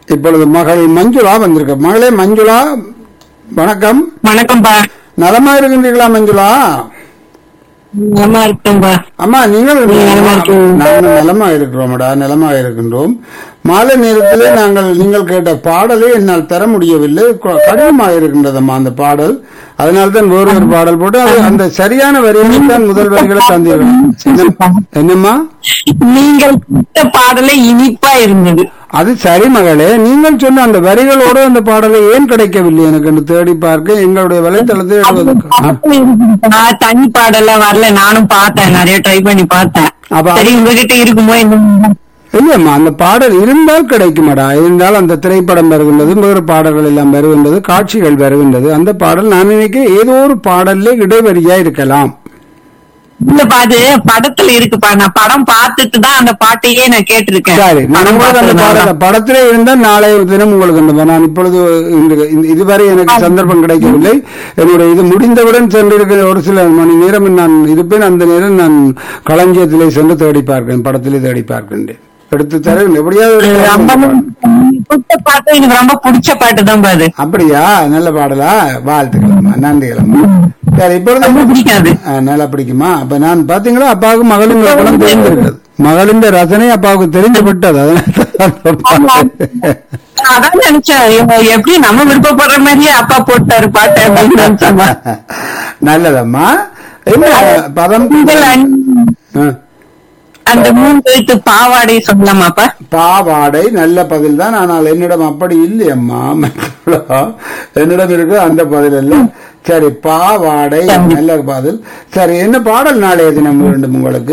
இப்பொழுது மகள் மஞ்சுளா வந்திருக்க மகளே மஞ்சுளா வணக்கம் வணக்கம்ப்பா நலமா இருக்கின்றீர்களா மஞ்சுளா நல்லா இருக்கேன்பா அம்மா நீங்கள் நலமா இருக்கேன். நாங்கள் நலமா இருக்கிறோம்டா நலமா இருக்கின்றோம் மாலை நேரத்திலே நாங்கள் நீங்கள் கேட்ட பாடலை என்னால் தர முடியவில்லை க- கடினமாக இருக்கின்றதம்மா அந்த பாடல் அதனால்தான் வேறு ஒரு பாடல் போட்டு அது அந்த சரியான வரிகளை தான் முதல் வரிகளை தந்தீர்கள் என்ன- என்னம்மா நீங்கள் கொடுத்த பாடலே இனிப்பா இருந்தது அது சரி மகளே நீங்கள் சொன்ன அந்த வரிகளோடு அந்த பாடலை ஏன் கிடைக்கவில்லை எனக்கு என்று தேடி பார்க்க எங்களுடைய வலைத்தளத்தை எழுதுவதற்கு ஆ. நான் தனி பாடலாம் வரல நானும் பார்த்தேன் நிறைய ட்ரை பண்ணி பார்த்தேன் அப்ப- சரி உங்ககிட்ட இருக்குமோ என்ன இல்லையம்மா அந்த பாடல் இருந்தால் கிடைக்குமாடா இருந்தால் அந்த திரைப்படம் வருகின்றது வேறு பாடல்கள் எல்லாம் வருகின்றது காட்சிகள் வருகின்றது அந்த பாடல் நான் நினைக்கிறேன் ஏதோ ஒரு பாடல்ல இடைவெளியா இருக்கலாம் இல்ல பாது படத்துல இருக்குப்பா நான் படம் பார்த்துட்டு தான் அந்த பாட்டையே நான் கேட்டிருக்கேன் சரி நான் படம் உங்களுக்கு அந்த பார்த்ததுனால. பாடல படத்திலே இருந்தால் நாளைய தினம் உங்களுக்கு அந்த நான் இப்பொழுது இந்த- இந்த- இதுவரை எனக்கு சந்தர்ப்பம் கிடைக்கவில்லை என்னுடைய இது முடிந்தவுடன் சென்றிருக்கிற ஒரு சில மணி நேரம் நான் இருப்பேன் அந்த நேரம் நான் களஞ்சியத்திலே சென்று தேடி பார்க்கிறேன் படத்திலே தேடி பார்க்கின்றேன் எடுத்து தரேன் எப்படியாவது ஒரு ரொம்ப கொடுத்த பாட்டு எனக்கு ரொம்ப பிடிச்ச பாட்டு தான் பாது அப்படியா நல்ல பாடலா வாழ்த்துக்கள்மா நன்றிகளம்மா சரி இப்பொழுது ரொம்ப பிடிக்காது ஆ, நல்லா பிடிக்குமா அப்ப நான் பாத்தீங்களா அப்பாவுக்கு மகளின் குணம் தெரிந்திருக்கிறது மகளின் ரசனை அப்பாவுக்கு தெரிந்து விட்டது அதனால அதான் நினைச்சேன் இவங்க எப்படி நம்ம விருப்பப்படுற மாதிரியே அப்பா போட்டாரு பாட்டு அப்படின்னு நினைச்சேன் நல்லதம்மா என்ன பதம் நீங்கள் அன்- ஆ, அந்த மூணு எழுத்து பாவாடை சொல்லலாமாப்பா பாவாடை நல்ல பதில் தான் ஆனால் என்னிடம் அப்படி இல்லையம்மா என்னிடம் இருக்கு அந்த பதில் இல்ல சரி பாவாடை நல்ல பதில் சரி என்ன பாடல் நாளைய தினம் வேண்டும் உங்களுக்கு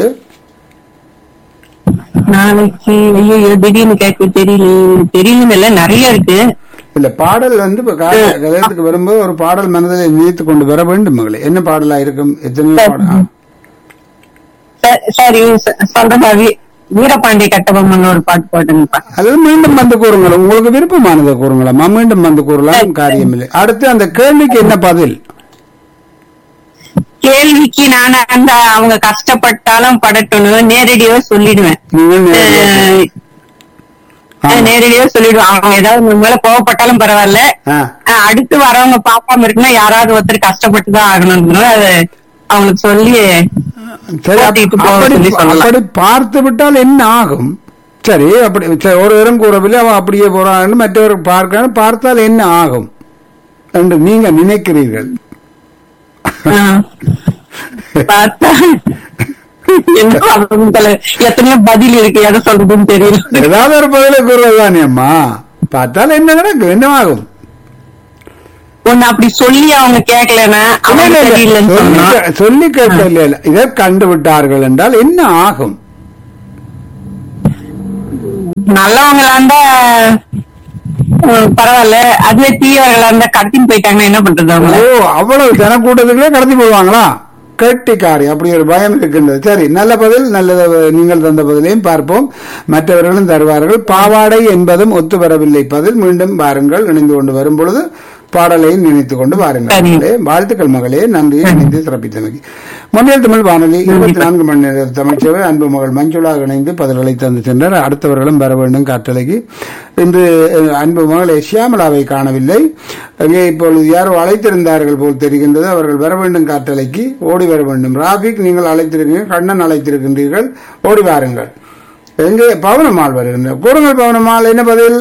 நாளைக்கு ஐயோ திடீர்னு கேட்க தெரியல தெரியல இல்ல நிறைய இருக்கு இல்ல பாடல் வந்து இப்ப கா- கல்யாணத்துக்கு வரும்போது ஒரு பாடல் மனதில் நினைத்து கொண்டு வர வேண்டும் மகளே என்ன பாடலா இருக்கும் எத்தனையோ பாடல் ஆ. ச- சரி ச- சொல்றதா வீ- வீரபாண்டிய கட்டபொம்மன் ஒரு பாட்டு போட்டுங்கப்பா அது மீண்டும் வந்து கூறுங்கள் உங்களுக்கு விருப்பமானதை கூறுங்களம்மா மீண்டும் வந்து கூறலாம் காரியம் இல்லை அடுத்து அந்த கேள்விக்கு என்ன பதில் கேள்விக்கு நான் அந்த அவங்க கஷ்டப்பட்டாலும் படட்டணும் நேரடியாவே சொல்லிடுவேன் நீங்கள் நேரடியாக அஹ், ஆமா. நேரடியாவே சொல்லிடுவேன் அவங்க ஏதாவது உங்க மேல கோவப்பட்டாலும் பரவாயில்ல ஆ. அஹ், அடுத்து வரவங்க பார்க்காம இருக்குன்னா யாராவது ஒருத்தர் கஷ்டப்பட்டு தான் ஆகணும் அது அவங்களுக்கு சொல்லி சரி அப்- ஓட்டிட்டு போக அப்படி சொல்லி சொல்லலாம். அப்படி பார்த்து விட்டால் என்ன ஆகும் சரி அப்படி சரி, ஒருவரும் கூறவில்லை அவன் அப்படியே போறான்னு மற்றவர் பார்க்க பார்த்தால் என்ன ஆகும் என்று நீங்க நினைக்கிறீர்கள் அஹ், பார்த்தா என்ன அவங்கள எத்தனையோ பதில் இருக்கு எதை சொல்றதுன்னு தெரியல ஏதாவது ஒரு பதிலை கூறுவதுதானே அம்மா பார்த்தால் என்ன நடக்கும் என்ன ஆகும் ஒண்ணு அப்படி சொல்லி அவங்க கேட்கலன்னா அவங்க இல்ல, இல்ல, தெரியலன்னு சொல்லி சொன்னா கே- சொல்லி கேட்கல இல்ல இதை கண்டு விட்டார்கள் என்றால் என்ன ஆகும் நல்லவங்களா இருந்தா அஹ், பரவாயில்ல அதுவே தீயவர்களா இருந்தா கடத்தின்னு போயிட்டாங்கன்னா என்ன பண்றது அவங்க ஓ அவ்வளவு ஜனக்கூட்டத்துக்குள்ளே கடத்தி போடுவாங்களா கெட்டிக்காரி அப்படி ஒரு பயம் இருக்கின்றது சரி நல்ல பதில் நல்லது நீங்கள் தந்த பதிலையும் பார்ப்போம் மற்றவர்களும் தருவார்கள் பாவாடை என்பதும் ஒத்து வரவில்லை பதில் மீண்டும் வாருங்கள் இணைந்து கொண்டு வரும் பொழுது பாடலையும் நினைத்துக் கொண்டு வாருங்கள் சரி. மகளே. வாழ்த்துக்கள் மகளே நன்றி இணைந்து சிறப்பித்தமைக்கு முன்னில் தமிழ் வானொலி இருபத்தி நான்கு மணி நேர தமிழ்ச்சேவை அன்பு மகள் மஞ்சுளா இணைந்து பதில்களை தந்து சென்றார் அடுத்தவர்களும் வர வேண்டும் காற்றலைக்கு இன்று அஹ், அன்பு மகளை சியாமலாவை காணவில்லை அங்கே இப்பொழுது யாரோ அழைத்திருந்தார்கள் போல் தெரிகின்றது அவர்கள் வர வேண்டும் காற்றலைக்கு ஓடி வர வேண்டும் ராபிக் நீங்கள் அழைத்திருக்கீர்கள் கண்ணன் அழைத்திருக்கின்றீர்கள் ஓடி வாருங்கள் எங்கே பவனமால் வருகின்ற கூறுங்கள் பவனமால் என்ன பதில்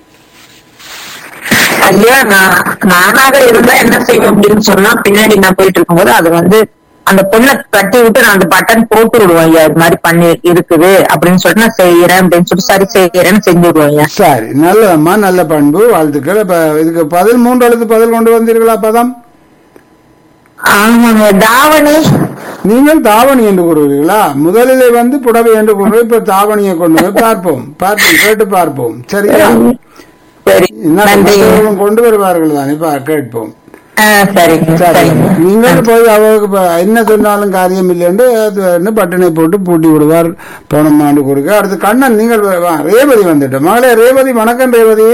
ஐயா நான் நானாக இருந்தா என்ன செய்யும் அப்படின்னு சொன்னா பின்னாடி நான் போயிட்டு இருக்கும்போது அது வந்து அந்த பொண்ணை தட்டி விட்டு நான் அந்த பட்டன் போட்டு விடுவேன் ஐயா இது மாதிரி பண்ணி இருக்குது அப்படின்னு சொல்லிட்டு நான் செய்யறேன் அப்படின்னு சொல்லிட்டு சரி செய்யறேன்னு செஞ்சு விடுவேன் ஐயா சரி நல்லதம்மா நல்ல பண்பு வாழ்த்துக்கள் இப்ப இதுக்கு பதில் மூன்று எழுத்து பதில் கொண்டு வந்தீர்களா பதம் ஆமாங்க தாவணி நீங்கள் தாவணி என்று கூறுவீர்களா முதலிலே வந்து புடவை என்று கூறுவது இப்ப தாவணியை கொண்டு போய் பார்ப்போம் பார்ப்போம் கேட்டு பார்ப்போம் சரியா சரி இன்னும் நன்றி மற்றவர்களும் கொண்டு வருவார்கள் தானே இப்ப கேட்போம் ஆ, சரிங்க சரி சரிங்க நீங்கள் போய் அவருக்கு இப்ப என்ன சொன்னாலும் காரியம் இல்லைன்னு அது வந்து பட்டனை போட்டு பூட்டி விடுவார் போனமாண்டு கொடுக்க அடுத்து கண்ணன் நீங்கள் வா, ரேவதி வந்துட்டோம் மகளே ரேவதி வணக்கம் ரேவதி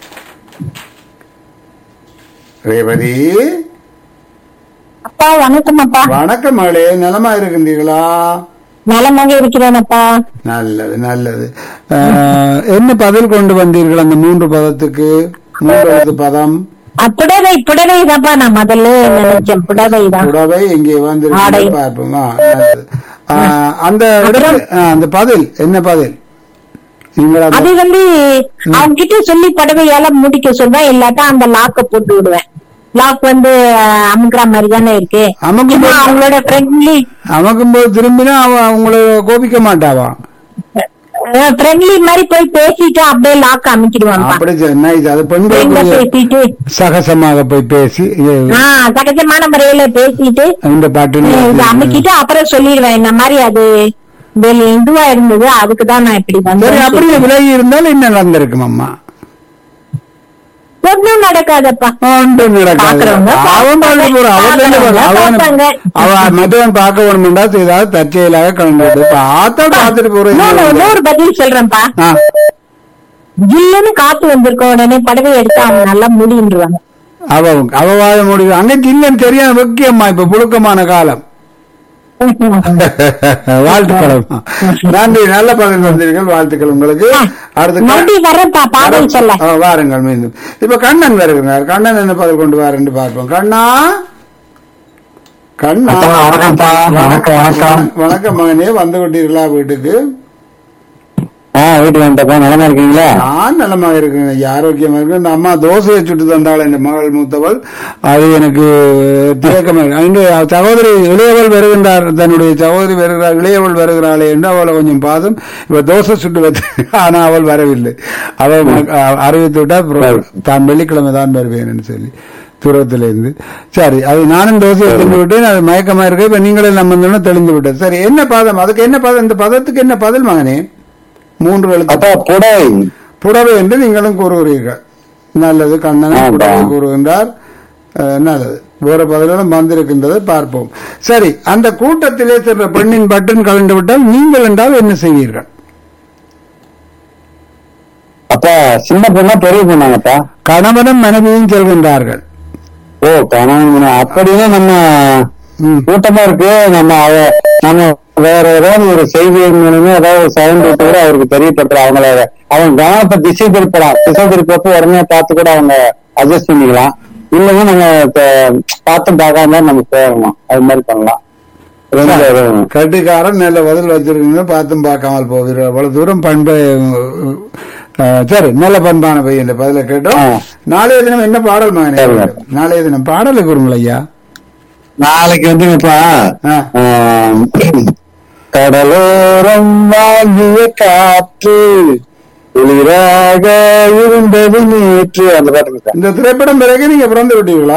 ரேவதி அப்பா வணக்கம் அப்பா வணக்கம் மகளே நலமா இருக்கின்றீர்களா நலமாக இருக்கிறேனப்பா நல்லது நல்லது அஹ், என்ன பதில் கொண்டு வந்தீர்கள் அந்த மூன்று பதத்துக்கு மூன்று எழுத்து பதம் அஹ், புடவை புடவை தான்ப்பா நான் முதல்ல நினைச்சேன் புடவை தான் புடவை இங்கே வந்து ஆடை. பார்ப்போமா நல்லது. அஹ், அந்த இடத்து அஹ், அந்த பதில் என்ன பதில் நீங்கள் அந்த- அது வந்து அவங்க கிட்ட சொல்லி புடவையால முடிக்க சொல்வேன் இல்லாட்டா அந்த லாக்க போட்டு விடுவேன் லாக் வந்து அஹ், அமுக்குற மாதிரி தானே இருக்கு அமுக்கும் சும்மா போது- அவங்களோட ஃப்ரெண்ட்லி அமைக்கும் போது திரும்பினா அவ உங்களை கோபிக்க மாட்டாவா ஃப்ரெண்ட்லி மாதிரி போய் பேசிட்டு அப்படியே லாக் அமைக்கிடுவான்ப்பா அப்படி சரி, nice. அது எங்க பெண்களுக்கு பேசிட்டு சகசமாக போய் பேசி இது ஆஹ் சகஜமான முறையில பேசிட்டு இந்த பாட்டு இதை அமைக்கிட்டு அப்புறம் சொல்லிடுவேன் இந்த மாதிரி அது வெளி இதுவா இருந்தது அதுக்கு தான் நான் இப்படி சரி வந்தேன் அப்படியே விலகி இருந்தால் என்ன நடந்திருக்கும் அம்மா ஒன்னும் நடக்காதப்பா ஒன்றும் நடக்காது. பார்க்கறவங்க அவன் பார்க்க போறான். அவன் என்ன பார்க்கறவங்க அவன் பார்ப்பாங்க. அவன் மற்றவன் பார்க்க வேணுமெண்டா ஏதாவது தற்செயலாக கலந்து பார்த்தா பார்த்துட்டு போறேன் நூறு நூறு பதில் சொல்றேன்ப்பா ஆ, ஜில்லுன்னு காத்து வந்திருக்க உடனே படவை எடுத்து அவங்க நல்லா முடின்றுவாங்க அவ அவ வாழ முடியும் அங்க இல்லைன்னு தெரியாம வெக்கியம்மா இப்ப புழுக்கமான காலம் வாழ்த்துக்கள் நன்றி நல்ல பதில் வந்தீர்கள் வாழ்த்துக்கள் உங்களுக்கு அடுத்து மறுபடி வரப்பா பாடல் சொல்ல ஆ, வாருங்கள் மீண்டும் இப்ப கண்ணன் வருகிறார் கண்ணன் என்ன பதில் கொண்டு வாருன்னு பார்ப்போம் கண்ணா கண்ணா வணக்கம்ப்பா. வணக்கம், வணக்கம். வணக்கம் மகனே வந்து விட்டீர்களா வீட்டுக்கு ஆ வீட்டுக்கு வந்துட்டப்பா நலமா இருக்கீங்களா நான் நலமாக இருக்கேன் ஐயா, ஆரோக்கியமா இருக்கேன் இந்த அம்மா தோசையை சுட்டு தந்தாள் என் மகள் மூத்தவள் அது எனக்கு தியக்கமாக இருக்கு. இன்று சகோதரி இளையவள் வருகின்றார் தன்னுடைய சகோதரி வருகிறார் இளையவள் வருகிறாளே என்று அவளை கொஞ்சம் பாதம் இவ தோசை சுட்டு வச்சு ஆனா அவள் வரவில்லை அவள் ம- அ- அறிவித்து விட்டால் அப்புறம் தான் வெள்ளிக்கிழமை தான் வருவேன் என்று சொல்லி தூரத்திலிருந்து சரி அது நானும் தோசையை தின்று விட்டேன் அது மயக்கமா இருக்கு இப்ப நீங்களே நம்ம தெளிந்து விட்டது சரி என்ன பாதம் அதுக்கு என்ன பாதம் இந்த பதத்துக்கு என்ன பதில் மகனே மூன்று எழுத்து அப்பா புடவை புடவை என்று நீங்களும் கூறுகிறீர்கள் நல்லது கண்ணன் ஆமாம். புடவை கூறுகின்றார் அஹ், நல்லது வேற பதிலும் வந்திருக்கின்றதை பார்ப்போம் சரி அந்த கூட்டத்திலே சென்ற பெண்ணின் பட்டன் கலந்து விட்டால் நீங்கள் என்றால் என்ன செய்வீர்கள் அப்பா சின்ன பொண்ணா பெரிய பொண்ணாங்கப்பா கணவனும் மனைவியும் செல்கின்றார்கள் ஓ கணவன் அப்படின்னா நம்ம ம். கூட்டமா இருக்கு நம்ம அவ நம்ம வேற ஏதாவது ஒரு செய்தி மூலமே ஏதாவது சவுண்ட் விட்டு கூட அவருக்கு தெரியப்படுத்தலாம் அவங்கள அவங்க கவனத்தை திசை திருப்பலாம் திசை திருப்பப்ப உடனே பார்த்து கூட அவங்க அட்ஜஸ்ட் பண்ணிக்கலாம் இல்லைன்னா நம்ம ப- பார்த்து பார்க்காம நம்ம போகலாம் அது மாதிரி பண்ணலாம் ரெண்டு இதுவும். கட்டிக்காரன் நல்ல பதில் வச்சிருக்கீங்க பார்த்தும் பார்க்காமல் போவீர்கள் அவ்வளவு தூரம் பண்பை அஹ், சரி நல்ல பண்பான பையன் இந்த பதில கேட்டோம் ஆ. நாளைய தினம் என்ன பாடல் மகனே சரிங்க. நாளைய தினம் பாடலை கூறுங்கள் ஐயா நாளைக்கு வந்து இப்ப ஆ. ஆம், கடலோரம் வாங்கிய காற்று குளிராக இருந்தது நேற்று அந்த பாட்டு இந்த திரைப்படம் பிறகு நீங்க பிறந்து விட்டீர்களா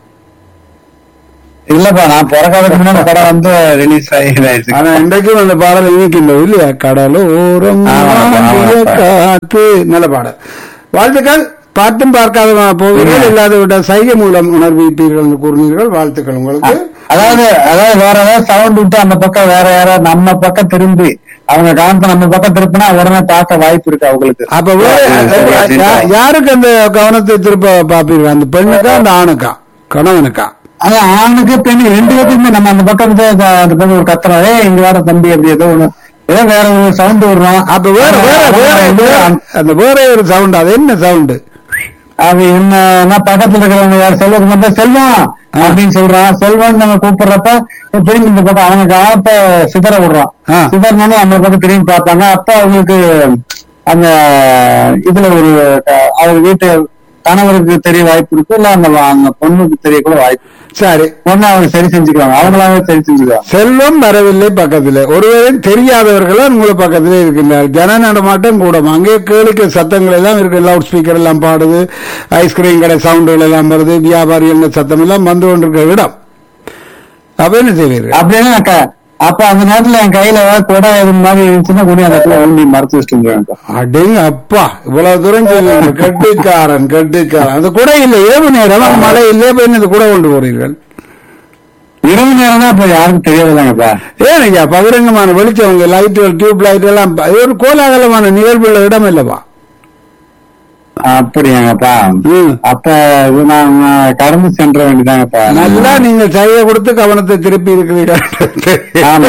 இல்லப்பா நான் பிறக்காததுக்கு முன்னாடி அந்த படம் வந்து ரிலீஸ் ஆகிடுச்சு ஆனா இன்றைக்கும் அந்த பாடல் இருக்கின்றது இல்லையா கடலோரம் ஆமாப்பா, வாங்கிய ஆமாப்பா. காத்து நல்ல பாடல் வாழ்த்துக்கள் பார்த்தும் பார்க்காத போவீர்கள் இல்லாத விட சைகை மூலம் உணர்விப்பீர்கள் என்று கூறினீர்கள் வாழ்த்துக்கள் உங்களுக்கு அதாவது அதாவது வேற ஏதாவது சவுண்ட் விட்டு அந்த பக்கம் வேற யாராவது நம்ம பக்கம் திரும்பி அவங்க கவனத்தை நம்ம பக்கம் திருப்பினா உடனே பார்க்க வாய்ப்பு இருக்கு அவங்களுக்கு அப்ப வேற யா- யாருக்கு அந்த கவனத்தை திருப்ப பாப்பீர்கள் அந்த பெண்ணுக்கா அந்த ஆணுக்கா கணவனுக்கா அது ஆணுக்கு பெண் ரெண்டு பேருக்குமே நம்ம அந்த பக்கம் இருந்து அந்த- அந்த பக்கம் ஒரு கத்துறோம் ஏய் இங்க வர தம்பி அப்படி ஏதோ ஒண்ணு ஏதோ வேற ஒரு சவுண்ட் விடுறோம் அப்ப வேற வேற வேற வேற- அந்த வேற ஒரு சவுண்ட் அது என்ன சவுண்ட் அது என்ன பக்கத்துல இருக்கிறவங்க யார் செல்வம் மட்டும் செல்வம் அப்படின்னு சொல்றான் செல்வம் நம்ம கூப்பிடுறப்ப திரும்பி இந்த பக்கம் அவங்க கவனத்தை சிதற விடுறோம் ஆ. சிதறனாலும் அந்த பக்கம் திரும்பி பார்ப்பாங்க அப்ப அவங்களுக்கு அந்த இதுல ஒரு அஹ், அவர் வீட்டு கணவருக்கு தெரிய வாய்ப்பு இருக்கு இல்ல அந்த அந்த பொண்ணுக்கு தெரிய கூட வாய்ப்பு இருக்கு. சரி பொண்ணு அவங்க சரி செஞ்சுக்குவாங்க அவங்களாவே சரி செஞ்சுக்குவாங்க செல்வம் வரவில்லை பக்கத்துல ஒருவேளை தெரியாதவர்களும் உங்களை பக்கத்திலே இருக்கின்றார் ஜன நடமாட்டம் கூடும் அங்கே கேளிக்கை சத்தங்கள் எல்லாம் இருக்கு லவுட் ஸ்பீக்கர் எல்லாம் பாடுது ஐஸ்கிரீம் கடை சவுண்டுகள் எல்லாம் வருது வியாபாரிகள் சத்தம் எல்லாம் வந்து கொண்டிருக்கிற இடம் அப்ப என்ன செய்வீர்கள் அப்படின்னா க- அப்ப அந்த நேரத்துல என் கையில ஏதாவது கொடை இது மாதிரி இருந்துச்சுன்னா கூட அந்த இடத்துல ஊண்டி மறைச்சு வச்சுட்டு வந்துருவாங்க அடேங்க அப்பா இவ்வளவு தூரம் சொல்லுங்க கெட்டிக்காரன் கெட்டிக்காரன் அது கூட இல்லை இரவு நேரம் மழை இல்லையே போய் இந்த கூட கொண்டு போறீர்கள் இரவு நேரம் தான் இப்ப யாருக்கும் தெரியாதுதாங்கப்பா ஏன் ஐயா பகிரங்கமான வெளிச்சவங்க லைட்டுகள் டியூப் லைட் எல்லாம் ப- இது ஒரு கோலாகலமான நிகழ்வுள்ள இடம் இல்லவா அப்படியாங்கப்பா ம். அப்ப இது நான் கடந்து சென்ற வேண்டியதாங்கப்பா நல்லா நீங்க கையை கொடுத்து கவனத்தை திருப்பி இருக்கிறீர்கள் ஆமா.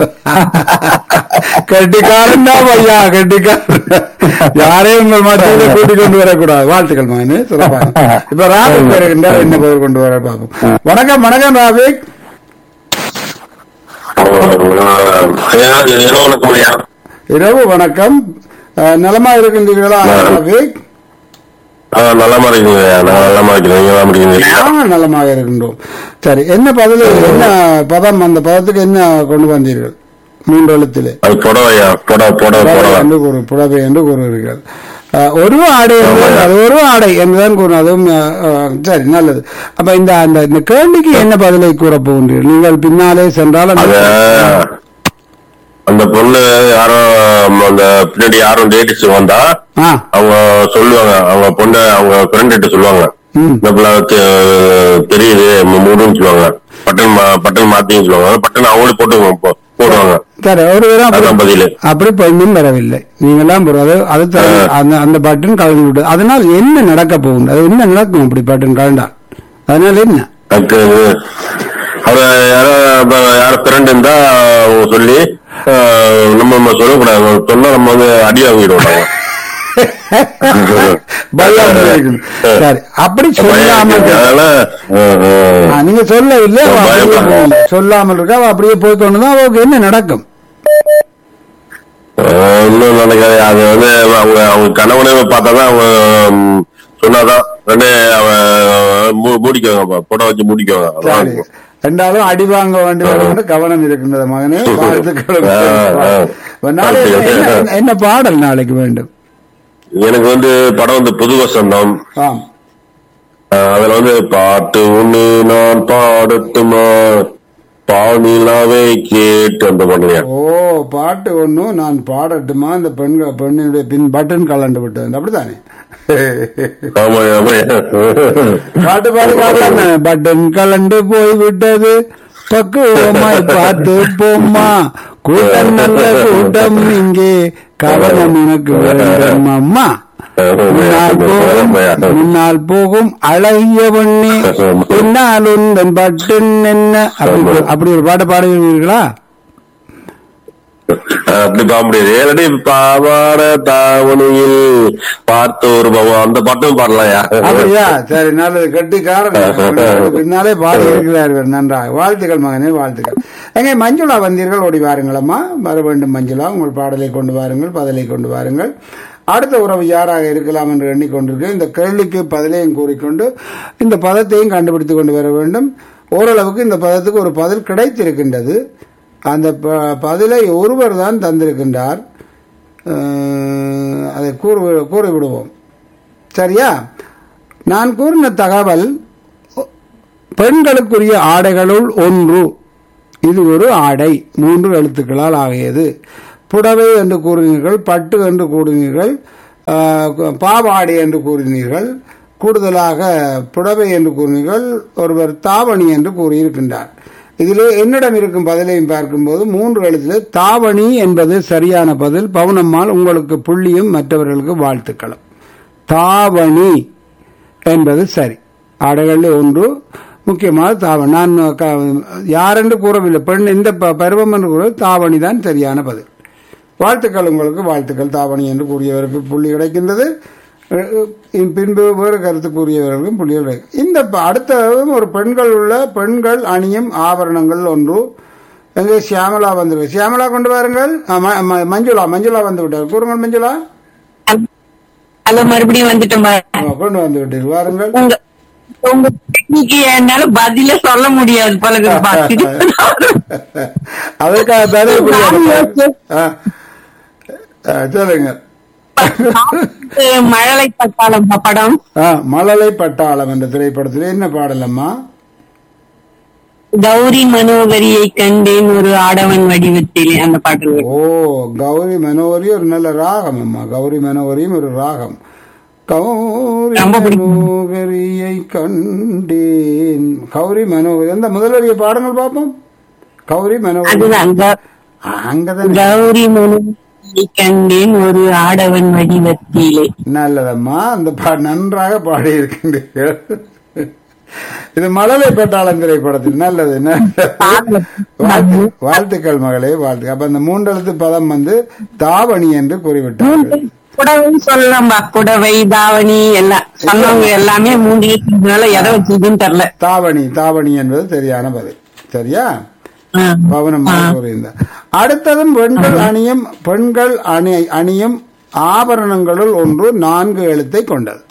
கட்டிக்காரன் தான் ஐயா கட்டிக்காரன் யாரையும் உங்கள் மத்தியில கூட்டிக் கொண்டு வரக்கூடாது வாழ்த்துக்கள் மகனு சிறப்பாக இப்ப ராபிக் வருகின்றார் என்ன பெயர் கொண்டு வர பார்ப்போம் வணக்கம் வணக்கம் ராபிக் இரவு வணக்கம் அஹ், நலமா இருக்கின்றீர்களா ராபிக் நல்லமா இருக்கீங்க நான் நல்லமா இருக்கிறேன் நீங்க நல்லா இருக்கீங்க நாங்கள் நலமாக இருக்கின்றோம் சரி என்ன பதில் என்ன பதம் அந்த பதத்துக்கு என்ன கொண்டு வந்தீர்கள் மூன்று எழுத்திலே அது புடவையா புடவை புடவை புடவை புடவை என்று கூறு புடவை என்று கூறுவீர்கள் அஹ், ஒரு ஆடை என்று அது ஒரு ஆடை என்றுதான் கூறும் அதுவும் அஹ், அஹ், சரி நல்லது அப்ப இந்த அந்த இந்த கேள்விக்கு என்ன பதிலை கூறப் போகின்றீர்கள் நீங்கள் பின்னாலே சென்றால் அந்த- அத அந்த பொண்ணு யாரும் அந்த பின்னாடி யாரும் டேட்டிஸ் வந்தா ஆ அவங்க சொல்லுவாங்க அவங்க பொண்ணு அவங்க ஃப்ரெண்ட் கிட்ட சொல்லுவாங்க ம். இந்த பிள்ளை தெ- தெரியுது மு- மூடுன்னு சொல்லுவாங்க பட்டன் மா- பட்டன் மாத்தின்னு சொல்லுவாங்க பட்டன் அவங்களே போட்டு போ- போடுவாங்க சரி ஒரு தரம் அதான் அப்படி- பதிலு. அப்படி பெண்ணும் வரவில்லை நீங்கெல்லாம் போற- அது அது தர- அந்த அந்த பட்டன் கலந்து விட்டு அதனால் என்ன நடக்க போகும் அது என்ன நடக்கும் அப்படி பட்டன் கலண்டால் அதனால என்ன அதுக்கு அவ யாரோ இப்ப யாரோ ஃப்ரெண்ட் இருந்தா அவங்க சொல்லி அஹ், நம்ம நம்ம சொல்லக்கூடாது சொன்னா நம்ம வந்து அடி வாங்கிடுவோம் நாங்க. பயம் இருக்குது. சரி அப்படி சொல்லாமல் இரு- அதனால அஹ், அஹ், ஆ, நீங்க சொல்லவில்லை அவ அப்படியே பயப்படாம. போகும். சொல்லாமல் இருக்கா அவ அப்படியே போய் கொண்டுதான் அவருக்கு என்ன நடக்கும் அஹ், இன்னும் நினைக்காது அது வந்து அவங்க அவங்க கணவனே பார்த்தாதான் அவங்க ம், சொன்னாதான் ரெண்டே அவன் மூ- மூடிக்குவாங்க புடம் வச்சு மூடிக்குவாங்க சரி அதான். ரெண்டாலும் அடி வாங்க வேண்டும் என்று கவனம் இருக்கின்றது மகனே வாழ்த்துக்கள் ஆ, ஆ. இப்ப நாளைக்கு என்ன- என்ன பாடல் நாளைக்கு வேண்டும் எனக்கு வந்து படம் வந்து புது வசந்தம் ஆம் அஹ், அதுல வந்து பாட்டு ஒண்ணு நான் பாடட்டுமா பானிலாவே கேட்டு அந்த பண்ணுவேன் ஓ பாட்டு ஒண்ணும் நான் பாடட்டுமா அந்த பெண்கள் பெண்ணினுடைய பின் பட்டன் கலண்டு விட்டது அப்படித்தானே ஆமா ஆமா பாட்டு பாடு பாடலாமே பட்டன் கலண்டு போய் விட்டது பக்குவமாய் பார்த்து போம்மா கூட்டம் நல்ல கூட்டம் இங்கே கவனம் உனக்கு வேண்டும் அம்மா முன்னால் போகும் முன்னால் போகும் அழகிய பொண்ணே பின்னால் உந்தன் பட்டன் என்ன அப்படி அப்படி ஒரு பாட்டு பாடுவீர்களா அப்படி பாட முடியாது ஏழடி பாவாட தாவணியில் பார்த்த ஒரு பவம் அந்த பாட்டும் பாடலாம் அப்படியா சரி நல்லது கட்டிக்காரன் பின்னாலே பாடி இருக்கிறார்கள் நன்றாக வாழ்த்துக்கள் மகனே வாழ்த்துக்கள் எங்கே மஞ்சுளா வந்தீர்கள் ஓடி வாருங்களம்மா வர வேண்டும் மஞ்சுளா உங்கள் பாடலை கொண்டு வாருங்கள் பதிலை கொண்டு வாருங்கள் அடுத்த உறவு யாராக இருக்கலாம் என்று எண்ணிக்கொண்டிருக்கேன் இந்த கேள்விக்கு பதிலையும் கூறிக்கொண்டு இந்த பதத்தையும் கண்டுபிடித்துக் கொண்டு வர வேண்டும் ஓரளவுக்கு இந்த பதத்துக்கு ஒரு பதில் கிடைத்திருக்கின்றது அந்த ப- பதிலை ஒருவர் தான் தந்திருக்கின்றார் அஹ், அதை கூறு கூறிவிடுவோம் சரியா நான் கூறின தகவல் பெண்களுக்குரிய ஆடைகளுள் ஒன்று இது ஒரு ஆடை மூன்று எழுத்துக்களால் ஆகியது புடவை என்று கூறினீர்கள் பட்டு என்று கூறினீர்கள் ஆஹ், பாவாடை என்று கூறினீர்கள் கூடுதலாக புடவை என்று கூறினீர்கள் ஒருவர் தாவணி என்று கூறியிருக்கின்றார் இதிலே என்னிடம் இருக்கும் பதிலையும் பார்க்கும்போது மூன்று எழுத்தில் தாவணி என்பது சரியான பதில் பவுனம்மாள் உங்களுக்கு புள்ளியும் மற்றவர்களுக்கு வாழ்த்துக்களும் தாவணி என்பது சரி ஆடைகளில் ஒன்று முக்கியமாக தாவணி நான் க- யாரென்று கூறவில்லை பெண் இந்த ப- பருவம் என்று கூற தாவணி தான் சரியான பதில் வாழ்த்துக்கள் உங்களுக்கு வாழ்த்துக்கள் தாவணி என்று கூறியவருக்கு புள்ளி கிடைக்கின்றது அஹ் பின்பு வேறு கருத்து கூறியவர்களுக்கும் புள்ளிகள் கிடைக்கும் இந்த ப- அடுத்ததும் ஒரு பெண்கள் உள்ள பெண்கள் அணியும் ஆபரணங்கள் ஒன்று எங்கே சியாமலா வந்து சியாமலா கொண்டு வாருங்கள் ஆ, ம- ம- மஞ்சுளா மஞ்சுளா வந்து விட்டார் கூறுங்கள் மஞ்சுளா அது மறுபடியும் வந்துட்டோம் பாரு. ஆ, கொண்டு வந்து விட்டீர்கள் வாருங்கள் உங்க உங்க டெக்னிக்கு என்னால பதிலே சொல்ல முடியாது போல இருக்குதுப்பா. திருப்பி அதற்காக தானே இப்படி வந்தேன். ஆ. ஆ, சொல்லுங்க நான் மழலை பட்டாளம் படம் ஆ, மழலை பட்டாளம் என்ற திரைப்படத்தில் என்ன பாடலம்மா கௌரி மனோகரியை கண்டேன் ஒரு ஆடவன் வடிவத்திலே அந்த பாட்டு ஓ கௌரி மனோகரி ஒரு நல்ல ராகம் அம்மா கௌரி மனோகரியும் ஒரு ராகம் கௌரி ரொம்ப பிடிக்கும். மனோகரியை கண்டேன் கௌரி மனோகரி அந்த முதல்வரிய பாடங்கள் பார்ப்போம் கௌரி மனோகரி அதுதான் க- அங்கதான் கௌரி மனோகரியை உன்னை கண்டேன் ஒரு ஆடவன் வடிவத்திலே நல்லதம்மா அந்த பா நன்றாக பாடி இருக்கின்றீர்கள் இது மழலை பெற்றாளம் திரைப்படத்தில் நல்லது நல்லது. வாழ்த்து- வாழ்த்துக்கள் மகளே வாழ்த்து அப்ப அந்த மூன்றெழுத்து பதம் வந்து தாவணி என்று கூறிவிட்டார்கள் புடவை சொல்லலாம்பா புடவை தாவணி எல்லாம் சொன்னவங்க எல்லாமே மூணு எழுத்துனால எதை வச்சதுன்னு தெரியல தாவணி தாவணி என்பது சரியான பதில் சரியா ஆ. பவனமாக கூறியிருந்தார் அடுத்ததும் பெண்கள் அணியும் பெண்கள் அணி அணியும் ஆபரணங்களுள் ஒன்று நான்கு எழுத்தை கொண்டது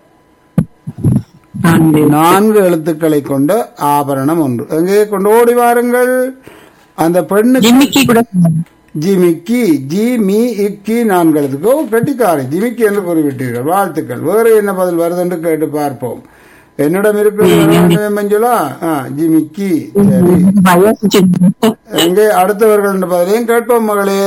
நான்கு. நான்கு எழுத்துக்களை கொண்ட ஆபரணம் ஒன்று எங்கே கொண்டு ஓடி வாருங்கள் அந்த பெண்ணுக்கு ஜிமிக்கி கூட சொல்லலாம். ஜிமிக்கி ஜி மீ இக்கி நான்கு எழுத்துக்கு ஓ கெட்டிக்காரி ஜிமிக்கி என்று கூறிவிட்டீர்கள் வாழ்த்துக்கள் வேறு என்ன பதில் வருது என்று கேட்டு பார்ப்போம் என்னிடம் இருக்கிறது மஞ்சுளா ஆ, ஜிமிக்கி சரி வயசு எங்கே அடுத்தவர்கள் என்ற பதிலையும் கேட்போம் மகளே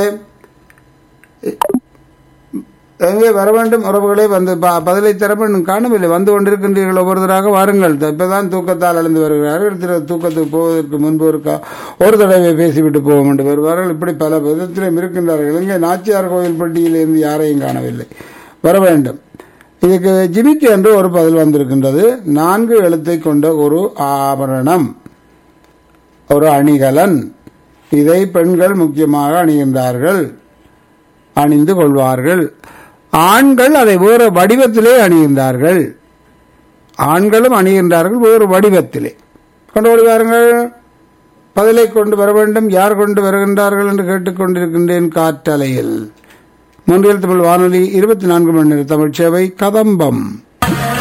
எங்கே வர வேண்டும் உறவுகளே வந்து ப- பதிலை தர வேண்டும் காணவில்லை வந்து கொண்டிருக்கின்றீர்கள் ஒவ்வொருத்தராக வாருங்கள் த- இப்பதான் தூக்கத்தால் எழுந்து வருகிறார்கள் திரு தூக்கத்துக்கு போவதற்கு முன்பு இருக்கா ஒரு தடவை பேசிவிட்டு போவோம் என்று வருவார்கள் இப்படி பல விதத்திலும் இருக்கின்றார்கள் இங்கே நாச்சியார் கோயில் பட்டியலிருந்து யாரையும் காணவில்லை வர வேண்டும் இதுக்கு ஜிமிக்கி என்று ஒரு பதில் வந்திருக்கின்றது நான்கு எழுத்தை கொண்ட ஒரு ஆபரணம் ஒரு அணிகலன் இதை பெண்கள் முக்கியமாக அணிகின்றார்கள் அணிந்து கொள்வார்கள் ஆண்கள் அதை வேறு வடிவத்திலே அணிகின்றார்கள் ஆண்களும் அணிகின்றார்கள் வேறு வடிவத்திலே கொண்டு வருவார்கள் பதிலை கொண்டு வர வேண்டும் யார் கொண்டு வருகின்றார்கள் என்று கேட்டுக்கொண்டிருக்கின்றேன் காற்றலையில் முன்றியல் தமிழ் வானொலி இருபத்தி நான்கு மணி நேர தமிழ் சேவை கதம்பம்